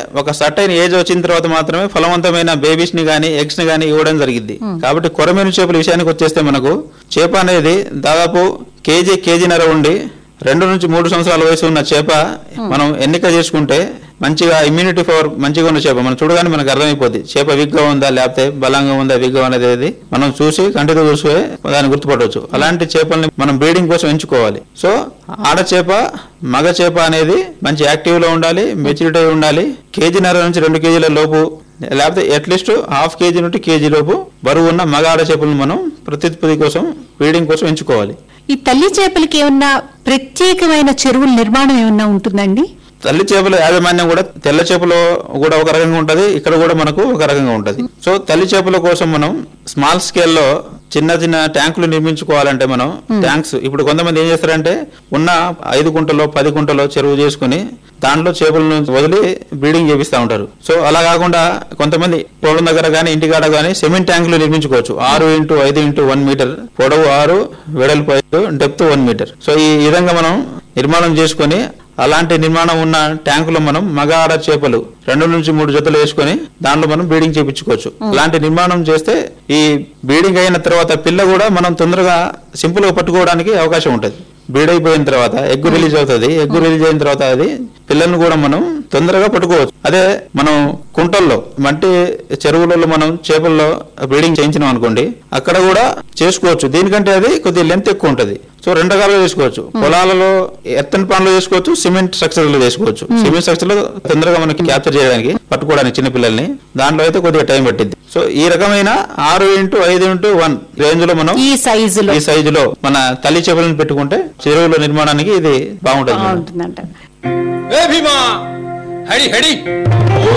ఒక certain age వచ్చిన తర్వాత మాత్రమే ఫలవంతమైన బేబీస్ ని గానీ ఎగ్స్ ని గానీ ఇవ్వడం జరిగింది కాబట్టి కొరమీను చేపల విషయానికి వచ్చేస్తే మనకు చేప అనేది దాదాపు కేజీ కేజీన్నర ఉండి రెండు నుంచి మూడు సంవత్సరాల వయసు ఉన్న చేప మనం ఎన్నిక చేసుకుంటే మంచిగా ఇమ్యూనిటీ పవర్ మంచిగా ఉన్న చేప మనం చూడగానే మనకు అర్థమైపోద్ది చేప విగ్గా ఉందా లేకపోతే బలంగా ఉందా విగ్గా అనేది మనం చూసి కంటితో చూసి దాన్ని గుర్తుపట్టవచ్చు అలాంటి చేపల్ని మనం బ్రీడింగ్ కోసం ఎంచుకోవాలి సో ఆడ చేప మగ చేప అనేది మంచి యాక్టివ్ లో ఉండాలి మెచ్యూరిటీ అయి ఉండాలి కేజీన్నర నుంచి రెండు కేజీల లోపు లేకపోతే అట్లీస్ట్ హాఫ్ కేజీ నుండి కేజీ లోపు బరువు ఉన్న మగ ఆడ చేపలను మనం ప్రత్యుత్పత్తి కోసం బ్రీడింగ్ కోసం ఎంచుకోవాలి ఈ తల్లి చేపలకి ఏమన్నా ప్రత్యేకమైన చెరువుల నిర్మాణం ఏమన్నా ఉంటుందండి తల్లి చేపల యాజమాన్యం కూడా తెల్ల చేపలో కూడా ఒక రకంగా ఉంటది ఇక్కడ కూడా మనకు ఒక రకంగా ఉంటది సో తల్లి చేపల కోసం మనం స్మాల్ స్కేల్లో చిన్న చిన్న ట్యాంకులు నిర్మించుకోవాలంటే మనం ట్యాంక్స్ ఇప్పుడు కొంతమంది ఏం చేస్తారంటే ఉన్న ఐదు గుంటలో పది గుంటలో చెరువు చేసుకుని దాంట్లో చేపలను వదిలి బ్రీడింగ్ చేపిస్తూ ఉంటారు సో అలా కాకుండా కొంతమంది పొలం దగ్గర కానీ ఇంటికాడ కానీ సిమెంట్ ట్యాంకులు నిర్మించుకోవచ్చు ఆరు ఇంటూ ఐదు ఇంటూ వన్ మీటర్ పొడవు ఆరు వెడల్పు ఐదు డెప్త్ వన్ మీటర్ సో ఈ విధంగా మనం నిర్మాణం చేసుకొని అలాంటి నిర్మాణం ఉన్న ట్యాంకులో మనం మగ ఆడ చేపలు రెండు నుంచి మూడు జతలు వేసుకొని దాంట్లో మనం బ్రీడింగ్ చేపించుకోవచ్చు అలాంటి నిర్మాణం చేస్తే ఈ బ్రీడింగ్ అయిన తర్వాత పిల్ల కూడా మనం తొందరగా సింపుల్ గా పట్టుకోవడానికి అవకాశం ఉంటుంది బ్రీడ్ అయిపోయిన తర్వాత ఎగ్ రిలీజ్ అవుతుంది ఎగ్ రిలీజ్ అయిన తర్వాత అది పిల్లల్ని కూడా మనం తొందరగా పట్టుకోవచ్చు అదే మనం కుంటల్లో మట్టి చెరువులలో మనం చేపల్లో బ్రీడింగ్ చేయించినాం అనుకోండి అక్కడ కూడా చేసుకోవచ్చు దీనికంటే అది కొద్దిగా లెంత్ ఎక్కువ ఉంటది సో రెండు రకాలుగా చేసుకోవచ్చు పొలాలలో ఎత్తని పనులు చేసుకోవచ్చు సిమెంట్ స్ట్రక్చర్ లో చేసుకోవచ్చు సిమెంట్ స్ట్రక్చర్ లో తొందరగా మనకి క్యాప్చర్ చేయడానికి పట్టుకోవడానికి చిన్న పిల్లల్ని దాంట్లో అయితే కొద్దిగా టైం పట్టింది సో ఈ రకమైన ఆరు ఇంటూ ఐదు ఇంటూ వన్ రేంజ్ లో మనం ఈ సైజులో ఈ సైజులో మన తల్లి చేపలను పెట్టుకుంటే చెరువుల నిర్మాణానికి ఇది బాగుంటుంది మేడం. బాగుంటుందంట ఏ భీమా హడి హడి ఓ